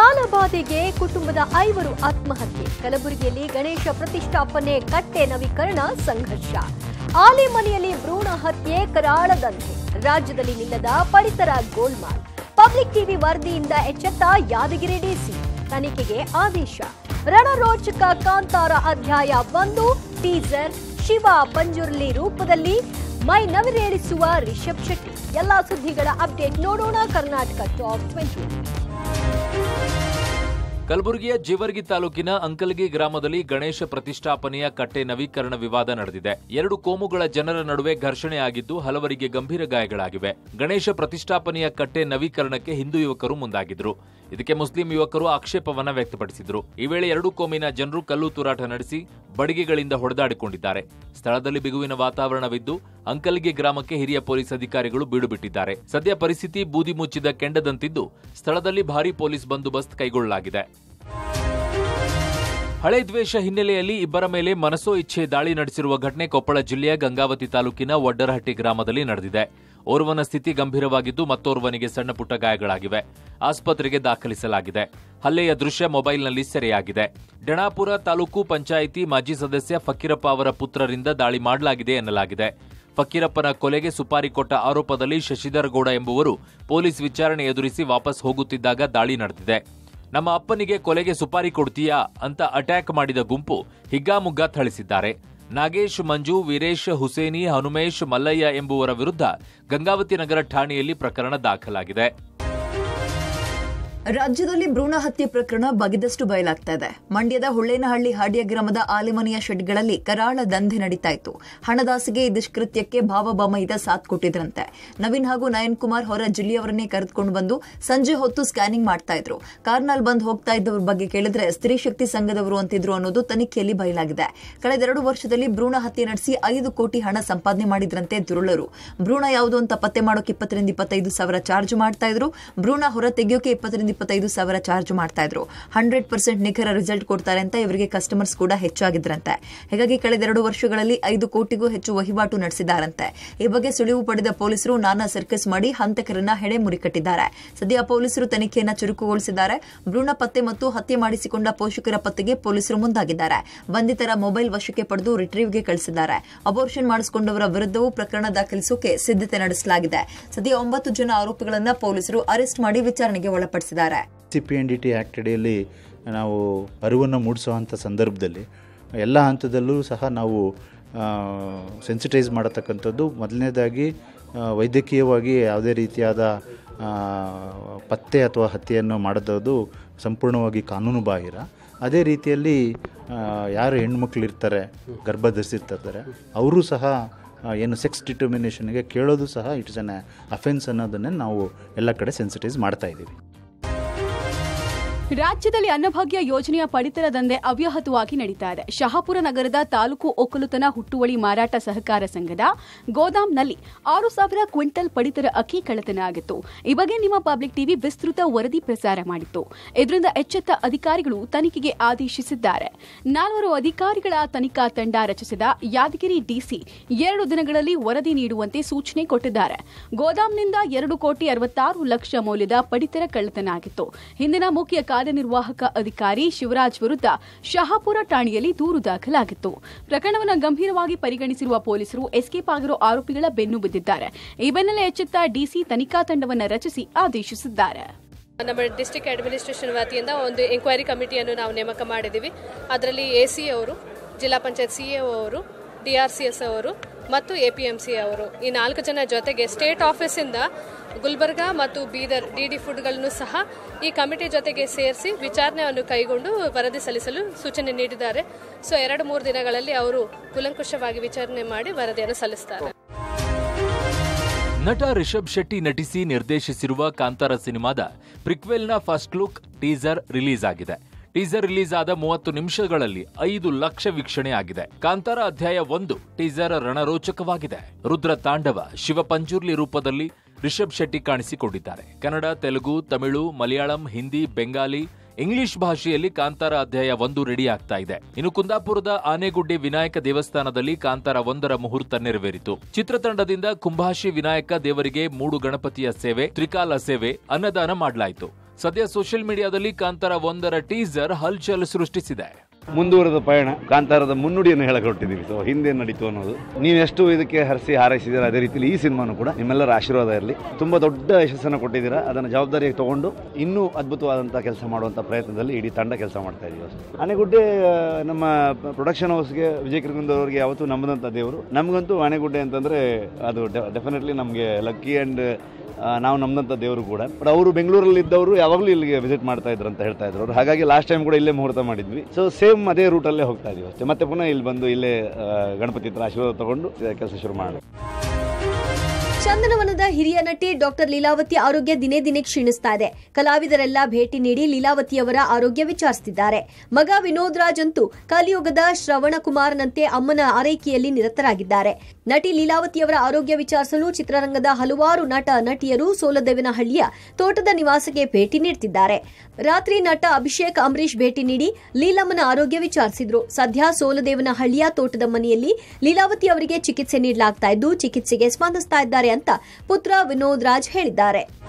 ಸಾಲಬಾಧೆಗೆ ಕುಟುಂಬದ ಐವರು ಆತ್ಮಹತ್ಯೆ ಕಲಬುರಗಿಯಲ್ಲಿ ಗಣೇಶ ಪ್ರತಿಷ್ಠಾಪನೆ ಕಟ್ಟೆ ನವೀಕರಣ ಸಂಘರ್ಷ ಆಲೆ ಮನೆಯಲ್ಲಿ ಭ್ರೂಣ ಹತ್ಯೆ ಕರಾಳದಂತೆ ರಾಜ್ಯದಲ್ಲಿ ನಿಲ್ಲದ ಪಡಿತರ ಗೋಲ್ಮಾಲ್ ಪಬ್ಲಿಕ್ ಟಿವಿ ವರದಿಯಿಂದ ಎಚ್ಚೆತ್ತ ಯಾದಗಿರಿ ಡಿಸಿ ತನಿಖೆಗೆ ಆದೇಶ ರಣರೋಚಕ ಕಾಂತಾರ ಅಧ್ಯಾಯ ಒಂದು ಟೀಸರ್ ಶಿವ ಪಂಜುರ್ಲಿ ರೂಪದಲ್ಲಿ ಮೈ ನವಿರೇಳಿಸುವ ರಿಷಬ್ ಶೆಟ್ಟಿ ಎಲ್ಲಾ ಸುದ್ದಿಗಳ ಅಪ್ಡೇಟ್ ನೋಡೋಣ ಕರ್ನಾಟಕ ಟಾಪ್ ಟ್ವೆಂಟಿ ಕಲಬುರಗಿಯ ಜೇವರ್ಗಿ ತಾಲೂಕಿನ ಅಂಕಲ್ಗಿ ಗ್ರಾಮದಲ್ಲಿ ಗಣೇಶ ಪ್ರತಿಷ್ಠಾಪನೆಯ ಕಟ್ಟೆ ನವೀಕರಣ ವಿವಾದ ನಡೆದಿದೆ ಎರಡು ಕೋಮುಗಳ ಜನರ ನಡುವೆ ಘರ್ಷಣೆ ಆಗಿದ್ದು ಹಲವರಿಗೆ ಗಂಭೀರ ಗಾಯಗಳಾಗಿವೆ ಗಣೇಶ ಪ್ರತಿಷ್ಠಾಪನೆಯ ಕಟ್ಟೆ ನವೀಕರಣಕ್ಕೆ ಹಿಂದೂ ಯುವಕರು ಮುಂದಾಗಿದ್ರು ಇದಕ್ಕೆ ಮುಸ್ಲಿಂ ಯುವಕರು ಆಕ್ಷೇಪವನ್ನ ವ್ಯಕ್ತಪಡಿಸಿದ್ರು ಈ ವೇಳೆ ಎರಡೂ ಕೋಮಿನ ಜನರು ಕಲ್ಲು ತೂರಾಟ ನಡೆಸಿ ಬಡಿಗೆಗಳಿಂದ ಹೊಡೆದಾಡಿಕೊಂಡಿದ್ದಾರೆ ಸ್ಥಳದಲ್ಲಿ ಬಿಗುವಿನ ವಾತಾವರಣವಿದ್ದು ಅಂಕಲ್ಗಿ ಗ್ರಾಮಕ್ಕೆ ಹಿರಿಯ ಪೊಲೀಸ್ ಅಧಿಕಾರಿಗಳು ಬೀಡು ಬಿಟ್ಟಿದ್ದಾರೆ ಸದ್ಯ ಪರಿಸ್ಥಿತಿ ಬೂದಿ ಮುಚ್ಚಿದ ಕೆಂಡದಂತಿದ್ದು ಸ್ಥಳದಲ್ಲಿ ಭಾರೀ ಪೊಲೀಸ್ ಬಂದೋಬಸ್ತ್ ಕೈಗೊಳ್ಳಲಾಗಿದೆ ಹಳೆ ದ್ವೇಷ ಹಿನ್ನೆಲೆಯಲ್ಲಿ ಇಬ್ಬರ ಮೇಲೆ ಮನಸೋ ಇಚ್ಛೆ ದಾಳಿ ನಡೆಸಿರುವ ಘಟನೆ ಕೊಪ್ಪಳ ಜಿಲ್ಲೆಯ ಗಂಗಾವತಿ ತಾಲೂಕಿನ ವಡ್ಡರಹಟ್ಟಿ ಗ್ರಾಮದಲ್ಲಿ ನಡೆದಿದೆ ಓರ್ವನ ಸ್ಥಿತಿ ಗಂಭೀರವಾಗಿದ್ದು ಮತ್ತೋರ್ವನಿಗೆ ಸಣ್ಣ ಪುಟ್ಟ ಗಾಯಗಳಾಗಿವೆ ಆಸ್ಪತ್ರೆಗೆ ದಾಖಲಿಸಲಾಗಿದೆ ಹಲ್ಲೆಯ ದೃಶ್ಯ ಮೊಬೈಲ್ನಲ್ಲಿ ಸೆರೆಯಾಗಿದೆ ಡಣಾಪುರ ತಾಲೂಕು ಪಂಚಾಯಿತಿ ಮಾಜಿ ಸದಸ್ಯ ಫಕೀರಪ್ಪ ಅವರ ಪುತ್ರರಿಂದ ದಾಳಿ ಮಾಡಲಾಗಿದೆ ಎನ್ನಲಾಗಿದೆ ಫಕೀರಪ್ಪನ ಕೊಲೆಗೆ ಸುಪಾರಿ ಕೊಟ್ಟ ಆರೋಪದಲ್ಲಿ ಶಶಿಧರ್ ಗೌಡ ಎಂಬುವರು ಪೊಲೀಸ್ ವಿಚಾರಣೆ ಎದುರಿಸಿ ವಾಪಸ್ ಹೋಗುತ್ತಿದ್ದಾಗ ದಾಳಿ ನಡೆದಿದೆ ನಮ್ಮ ಅಪ್ಪನಿಗೆ ಕೊಲೆಗೆ ಸುಪಾರಿ ಕೊಡ್ತೀಯಾ ಅಂತ ಅಟ್ಯಾಕ್ ಮಾಡಿದ ಗುಂಪು ಹಿಗ್ಗಾಮುಗ್ಗಾ ಥಳಿಸಿದ್ದಾರೆ ನಾಗೇಶ್ ಮಂಜು ವೀರೇಶ್ ಹುಸೇನಿ ಹನುಮೇಶ್ ಮಲ್ಲಯ್ಯ ಎಂಬುವರ ವಿರುದ್ಧ ಗಂಗಾವತಿ ನಗರ ಠಾಣೆಯಲ್ಲಿ ಪ್ರಕರಣ ದಾಖಲಾಗಿದೆ ರಾಜ್ಯದಲ್ಲಿ ಭ್ರೂಣ ಹತ್ಯೆ ಪ್ರಕರಣ ಬಗೆದಷ್ಟು ಬಯಲಾಗ್ತಾ ಇದೆ ಮಂಡ್ಯದ ಹುಳ್ಳೇನಹಳ್ಳಿ ಹಾಡಿಯ ಗ್ರಾಮದ ಆಲಿಮನೆಯ ಶೆಡ್ಗಳಲ್ಲಿ ಕರಾಳ ದಂಧೆ ನಡೀತಾ ಇತ್ತು ಹಣದಾಸೆಗೆ ಈ ದುಷ್ಕೃತ್ಯಕ್ಕೆ ಭಾವಬಾಮೈದ ಸಾಥ್ ಕೊಟ್ಟಿದ್ರಂತೆ ನವೀನ್ ಹಾಗೂ ನಯನ್ ಕುಮಾರ್ ಹೊರ ಜಿಲ್ಲೆಯವರನ್ನೇ ಕರೆದುಕೊಂಡು ಬಂದು ಸಂಜೆ ಹೊತ್ತು ಸ್ಕ್ಯಾನಿಂಗ್ ಮಾಡ್ತಾ ಇದ್ರು ಕಾರ್ನಲ್ಲಿ ಬಂದು ಹೋಗ್ತಾ ಇದ್ದವ್ರ ಬಗ್ಗೆ ಕೇಳಿದ್ರೆ ಸ್ತ್ರೀ ಶಕ್ತಿ ಸಂಘದವರು ಅಂತಿದ್ರು ಅನ್ನೋದು ತನಿಖೆಯಲ್ಲಿ ಬಯಲಾಗಿದೆ ಕಳೆದೆರಡು ವರ್ಷದಲ್ಲಿ ಭ್ರೂಣ ಹತ್ಯೆ ನಡೆಸಿ ಐದು ಕೋಟಿ ಹಣ ಸಂಪಾದನೆ ಮಾಡಿದ್ರಂತೆ ದುರುಳರು ಭ್ರೂಣ ಯಾವುದು ಅಂತ ಪತ್ತೆ ಮಾಡೋಕೆ ಇಪ್ಪತ್ತರಿಂದ ಇಪ್ಪತ್ತೈದು ಸಾವಿರ ಚಾರ್ಜ್ ಮಾಡ್ತಾ ಇದ್ರು ಭ್ರೂಣ ಹೊರ ತೆಗೆಯೋಕೆ ಇಪ್ಪತ್ತರಿಂದ ಇಪ್ಪತ್ತೈದು ಸಾವಿರ ಚಾರ್ಜ್ ಮಾಡ್ತಾ ಇದ್ರು ಹಂಡ್ರೆಡ್ ಪರ್ಸೆಂಟ್ ನಿಖರ ರಿಸಲ್ಟ್ ಕೊಡ್ತಾರೆ ಅಂತ ಇವರಿಗೆ ಕಸ್ಟಮರ್ಸ್ ಕೂಡ ಹೆಚ್ಚಾಗಿದ್ರಂತೆ ಹೀಗಾಗಿ ಕಳೆದೆರಡು ವರ್ಷಗಳಲ್ಲಿ ಐದು ಕೋಟಿಗೂ ಹೆಚ್ಚು ವಹಿವಾಟು ನಡೆಸಿದ್ದಾರಂತೆ ಈ ಬಗ್ಗೆ ಸುಳಿವು ಪಡೆದ ಪೊಲೀಸರು ನಾನಾ ಸರ್ಕಸ್ ಮಾಡಿ ಹಂತಕರನ್ನ ಹೆಡೆ ಮುರಿಕಟ್ಟಿದ್ದಾರೆ ಸದ್ಯ ಪೊಲೀಸರು ತನಿಖೆಯನ್ನ ಚುರುಕುಗೊಳಿಸಿದ್ದಾರೆ ಭ್ರೂಣ ಪತ್ತೆ ಮತ್ತು ಹತ್ಯೆ ಮಾಡಿಸಿಕೊಂಡ ಪೋಷಕರ ಪತ್ತೆಗೆ ಪೊಲೀಸರು ಮುಂದಾಗಿದ್ದಾರೆ ಬಂಧಿತರ ಮೊಬೈಲ್ ವಶಕ್ಕೆ ಪಡೆದು ರಿಟ್ರೀವ್ಗೆ ಕಳಿಸಿದ್ದಾರೆ ಅಬೋರ್ಷನ್ ಮಾಡಿಸಿಕೊಂಡವರ ವಿರುದ್ಧವೂ ಪ್ರಕರಣ ದಾಖಲಿಸೋಕೆ ಸಿದ್ಧತೆ ನಡೆಸಲಾಗಿದೆ ಸದ್ಯ ಒಂಬತ್ತು ಜನ ಆರೋಪಿಗಳನ್ನ ಪೊಲೀಸರು ಅರೆಸ್ಟ್ ಮಾಡಿ ವಿಚಾರಣೆಗೆ ಒಳಪಡಿಸಿದ್ದಾರೆ C P N D T act ಅಡಿಯಲ್ಲಿ ನಾವು ಅರಿವನ್ನು ಮೂಡಿಸುವಂಥ ಸಂದರ್ಭದಲ್ಲಿ ಎಲ್ಲ ಹಂತದಲ್ಲೂ ಸಹ ನಾವು ಸೆನ್ಸಿಟೈಸ್ ಮಾಡತಕ್ಕಂಥದ್ದು ಮೊದಲನೇದಾಗಿ ಆ, ವೈದ್ಯಕೀಯವಾಗಿ ಯಾವುದೇ ರೀತಿಯಾದ ಆ, ಪತ್ತೆ ಅಥವಾ ಹತ್ಯೆಯನ್ನು ಮಾಡೋದು ಸಂಪೂರ್ಣವಾಗಿ ಕಾನೂನು ಬಾಹಿರ ಅದೇ ರೀತಿಯಲ್ಲಿ ಆ, ಯಾರು ಹೆಣ್ಮಕ್ಳಿರ್ತಾರೆ ಗರ್ಭ ಧರಿಸಿರ್ತಾರೆ ಅವರು ಸಹ ಆ, ಏನು ಸೆಕ್ಸ್ ಡಿಟರ್ಮಿನೇಷನ್ಗೆ ಕೇಳೋದು ಸಹ ಇಟ್ಸ್ ಅನ್ ಅಫೆನ್ಸ್ ಅನ್ನೋದನ್ನೇ ನಾವು ಎಲ್ಲ ಕಡೆ ಸೆನ್ಸಿಟೈಸ್ ಮಾಡ್ತಾ ಇದ್ದೀವಿ ರಾಜ್ಯದಲ್ಲಿ ಅನ್ನಭಾಗ್ಯ ಯೋಜನೆಯ ಪಡಿತರ ದಂಧೆ ಅವ್ಯಾಹತವಾಗಿ ನಡೀತಾ ಇದೆ ಶಹಾಪುರ ನಗರದ ತಾಲೂಕು ಒಕ್ಕಲುತನ ಹುಟ್ಟುವಳಿ ಮಾರಾಟ ಸಹಕಾರ ಸಂಘದ ಗೋದಾಂನಲ್ಲಿ ಆರು ಸಾವಿರ ಕ್ವಿಂಟಲ್ ಪಡಿತರ ಅಕ್ಕಿ ಕಳ್ಳತನ ಆಗಿತ್ತು ಈ ಬಗ್ಗೆ ನಿಮ್ಮ ಪಬ್ಲಿಕ್ ಟಿವಿ ವಿಸ್ತೃತ ವರದಿ ಪ್ರಸಾರ ಮಾಡಿತ್ತು ಇದರಿಂದ ಎಚ್ಚೆತ್ತ ಅಧಿಕಾರಿಗಳು ತನಿಖೆಗೆ ಆದೇಶಿಸಿದ್ದಾರೆ ನಾಲ್ವರು ಅಧಿಕಾರಿಗಳ ತನಿಖಾ ತಂಡ ರಚಿಸಿದ ಯಾದಗಿರಿ ಡಿಸಿ ಎರಡು ದಿನಗಳಲ್ಲಿ ವರದಿ ನೀಡುವಂತೆ ಸೂಚನೆ ಕೊಟ್ಟಿದ್ದಾರೆ ಗೋದಾಂನಿಂದ ಎರಡು ಕೋಟಿ ಅರವತ್ತಾರು ಲಕ್ಷ ಮೌಲ್ಯದ ಪಡಿತರ ಕಳ್ಳತನ ಆಗಿತ್ತು ಹಿಂದಿನ ಮುಖ್ಯ ಕಾರ್ಯನಿರ್ವಾಹಕ ಅಧಿಕಾರಿ ಶಿವರಾಜ್ ವಿರುದ್ಧ ಶಹಾಪುರ ಠಾಣೆಯಲ್ಲಿ ದೂರು ದಾಖಲಾಗಿತ್ತು ಪ್ರಕರಣವನ್ನು ಗಂಭೀರವಾಗಿ ಪರಿಗಣಿಸಿರುವ ಪೊಲೀಸರು ಎಸ್ಕೇಪ್ ಆಗಿರೋ ಆರೋಪಿಗಳ ಬೆನ್ನು ಬಿದ್ದಿದ್ದಾರೆ ಈ ಬೆನ್ನಲ್ಲೇ ಎಚ್ಚೆತ್ತ ಡಿಸಿ ತನಿಖಾ ತಂಡವನ್ನು ರಚಿಸಿ ಆದೇಶಿಸಿದ್ದಾರೆ ನಮ್ಮ ಡಿಸ್ಟಿಕ್ ಅಡ್ಮಿನಿಸ್ಟ್ರೇಷನ್ ವತಿಯಿಂದ ಒಂದು ಎಂಕ್ವೈರಿ ಕಮಿಟಿಯನ್ನು ನಾವು ನೇಮಕ ಮಾಡಿದ್ದೀವಿ ಅದರಲ್ಲಿ ಎ ಸಿ ಅವರು ಜಿಲ್ಲಾ ಪಂಚಾಯತ್ ಸಿ ಎ ಅವರು ಡಿ ಆರ್ ಸಿ ಎಸ್ ಅವರು ಮತ್ತು ಎ ಪಿ ಎಂ ಸಿ ಅವರು ಈ ನಾಲ್ಕು ಜನ ಜೊತೆಗೆ ಸ್ಟೇಟ್ ಆಫೀಸಿಂದ ಗುಲ್ಬರ್ಗಾ ಮತ್ತು ಬೀದರ್ ಡಿ ಡಿ ಫುಡ್ಗಳನ್ನು ಸಹ ಈ ಕಮಿಟಿ ಜೊತೆಗೆ ಸೇರಿಸಿ ವಿಚಾರಣೆಯನ್ನು ಕೈಗೊಂಡು ವರದಿ ಸಲ್ಲಿಸಲು ಸೂಚನೆ ನೀಡಿದ್ದಾರೆ ಸೊ ಎರಡು ಮೂರು ದಿನಗಳಲ್ಲಿ ಅವರು ಕೂಲಂಕುಷವಾಗಿ ವಿಚಾರಣೆ ಮಾಡಿ ವರದಿಯನ್ನು ಸಲ್ಲಿಸ್ತಾರೆ ನಟ ರಿಷಬ್ ಶೆಟ್ಟಿ ನಟಿಸಿ ನಿರ್ದೇಶಿಸಿರುವ ಕಾಂತಾರ ಸಿನಿಮಾದ ಪ್ರಿಕ್ವೆಲ್ನ ಫಸ್ಟ್ ಲುಕ್ ಟೀಸರ್ ರಿಲೀಸ್ ಆಗಿದೆ ಟೀಸರ್ ರಿಲೀಸ್ ಆದ ಮೂವತ್ತು ನಿಮಿಷಗಳಲ್ಲಿ ಐದು ಲಕ್ಷ ವೀಕ್ಷಣೆ ಆಗಿದೆ ಕಾಂತಾರ ಅಧ್ಯಾಯ ಒಂದು ಟೀಸರ್ ರಣರೋಚಕವಾಗಿದೆ ರುದ್ರ ತಾಂಡವ ಶಿವಪಂಜುರ್ಲಿ ರೂಪದಲ್ಲಿ ರಿಷಬ್ ಶೆಟ್ಟಿ ಕಾಣಿಸಿಕೊಂಡಿದ್ದಾರೆ ಕನ್ನಡ ತೆಲುಗು ತಮಿಳು ಮಲಯಾಳಂ ಹಿಂದಿ ಬೆಂಗಾಲಿ ಇಂಗ್ಲಿಷ್ ಭಾಷೆಯಲ್ಲಿ ಕಾಂತಾರ ಅಧ್ಯಾಯ ಒಂದು ರೆಡಿ ಆಗ್ತಾ ಇದೆ ಇನ್ನು ಕುಂದಾಪುರದ ಆನೆಗುಡ್ಡೆ ವಿನಾಯಕ ದೇವಸ್ಥಾನದಲ್ಲಿ ಕಾಂತಾರ ಒಂದರ ಮುಹೂರ್ತ ನೆರವೇರಿತು ಚಿತ್ರತಂಡದಿಂದ ಕುಂಭಾಶಿ ವಿನಾಯಕ ದೇವರಿಗೆ ಮೂಡು ಗಣಪತಿಯ ಸೇವೆ ತ್ರಿಕಾಲ ಸೇವೆ ಅನ್ನದಾನ ಮಾಡಲಾಯಿತು ಸದ್ಯ ಸೋಷಿಯಲ್ ಮೀಡಿಯಾದಲ್ಲಿ ಕಾಂತಾರ ಒಂದರ ಟೀಸರ್ ಹಲ್ಚಲ್ ಸೃಷ್ಟಿಸಿದೆ ಮುಂದುವರೆದ ಪಯಣ ಕಾಂತಾರದ ಮುನ್ನುಡಿಯನ್ನು ಹೇಳಕ್ ಹೊರಟಿದ್ದೀವಿ ಸೊ ಹಿಂದೆ ನಡೀತು ಅನ್ನೋದು ನೀವು ಎಷ್ಟು ಇದಕ್ಕೆ ಹರಿಸಿ ಹಾರೈಸಿದ್ದೀರಾ ಅದೇ ರೀತಿಯಲ್ಲಿ ಈ ಸಿನಿಮಾನು ಕೂಡ ನಿಮ್ಮೆಲ್ಲರ ಆಶೀರ್ವಾದ ಇರಲಿ ತುಂಬ ದೊಡ್ಡ ಯಶಸ್ಸನ್ನು ಕೊಟ್ಟಿದ್ದೀರಾ ಅದನ್ನು ಜವಾಬ್ದಾರಿಯಾಗಿ ತಗೊಂಡು ಇನ್ನೂ ಅದ್ಭುತವಾದಂಥ ಕೆಲಸ ಮಾಡುವಂಥ ಪ್ರಯತ್ನದಲ್ಲಿ ಇಡೀ ತಂಡ ಕೆಲಸ ಮಾಡ್ತಾ ಇದೀವಿ ಅಷ್ಟೇ. ಆನೆಗುಡ್ಡೆ ಆ, ನಮ್ಮ ಪ್ರೊಡಕ್ಷನ್ ಹೌಸ್ಗೆ ವಿಜಯ್ ಕಿರ್ಗುಂದ್ ಅವರಿಗೆ ಯಾವತ್ತೂ ನಂಬದಂಥ ದೇವರು ನಮಗಂತೂ ಆನೆಗುಡ್ಡೆ ಅಂತಂದರೆ ಅದು ಡೆಫಿನೆಟ್ಲಿ ನಮಗೆ ಲಕ್ಕಿ ಆ್ಯಂಡ್ ನಾವು ನಮ್ದಂಥ ದೇವರು ಕೂಡ ಬಟ್ ಅವರು ಬೆಂಗಳೂರಲ್ಲಿ ಇದ್ದವರು ಯಾವಾಗಲೂ ಇಲ್ಲಿಗೆ ವಿಸಿಟ್ ಮಾಡ್ತಾ ಇದ್ರು ಅಂತ ಹೇಳ್ತಾ ಇದ್ರು ಅವ್ರು ಹಾಗಾಗಿ ಲಾಸ್ಟ್ ಟೈಮ್ ಕೂಡ ಇಲ್ಲೇ ಮುಹೂರ್ತ ಮಾಡಿದ್ವಿ ಸೊ ಸೇಮ್ ಅದೇ ರೂಟಲ್ಲೇ ಹೋಗ್ತಾ ಇದೀವಿ ಅಷ್ಟೇ ಮತ್ತೆ ಪುನಃ ಇಲ್ಲಿ ಬಂದು ಇಲ್ಲೇ ಆ, ಗಣಪತಿ ಹತ್ರ ಆಶೀರ್ವಾದ ತಗೊಂಡು ಕೆಲಸ ಶುರು ಮಾಡೋಣ ಚಂದನವನದ ಹಿರಿಯ ನಟಿ ಡಾಕ್ಟರ್ ಲೀಲಾವತಿ ಆರೋಗ್ಯ ದಿನೇ ದಿನೇ ಕ್ಷೀಣಿಸ್ತಾ ಇದೆ ಕಲಾವಿದರೆಲ್ಲ ಭೇಟಿ ನೀಡಿ ಲೀಲಾವತಿಯವರ ಆರೋಗ್ಯ ವಿಚಾರಿಸುತ್ತಿದ್ದಾರೆ ಮಗ ವಿನೋದ್ ರಾಜ್ ಅಂತೂ ಕಲಿಯುಗದ ಶ್ರವಣ ಕುಮಾರನಂತೆ ಅಮ್ಮನ ಆರೈಕೆಯಲ್ಲಿ ನಿರತರಾಗಿದ್ದಾರೆ ನಟಿ ಲೀಲಾವತಿಯವರ ಆರೋಗ್ಯ ವಿಚಾರಿಸಲು ಚಿತ್ರರಂಗದ ಹಲವಾರು ನಟ ನಟಿಯರು ಸೋಲದೇವನಹಳ್ಳಿಯ ತೋಟದ ನಿವಾಸಕ್ಕೆ ಭೇಟಿ ನೀಡುತ್ತಿದ್ದಾರೆ ರಾತ್ರಿ ನಟ ಅಭಿಷೇಕ್ ಅಂಬರೀಶ್ ಭೇಟಿ ನೀಡಿ ಲೀಲಮ್ಮನ ಆರೋಗ್ಯ ವಿಚಾರಿಸಿದ್ರು ಸದ್ಯ ಸೋಲದೇವನಹಳ್ಳಿಯ ತೋಟದ ಮನೆಯಲ್ಲಿ ಲೀಲಾವತಿ ಅವರಿಗೆ ಚಿಕಿತ್ಸೆ ನೀಡಲಾಗ್ತಾ ಇದ್ದು ಚಿಕಿತ್ಸೆಗೆ ಸ್ಪಂದಿಸ್ತಾ ಇದ್ದಾರೆ ಅಂತ ಪುತ್ರ ವಿನೋದ್ ರಾಜ್ ಹೇಳಿದ್ದಾರೆ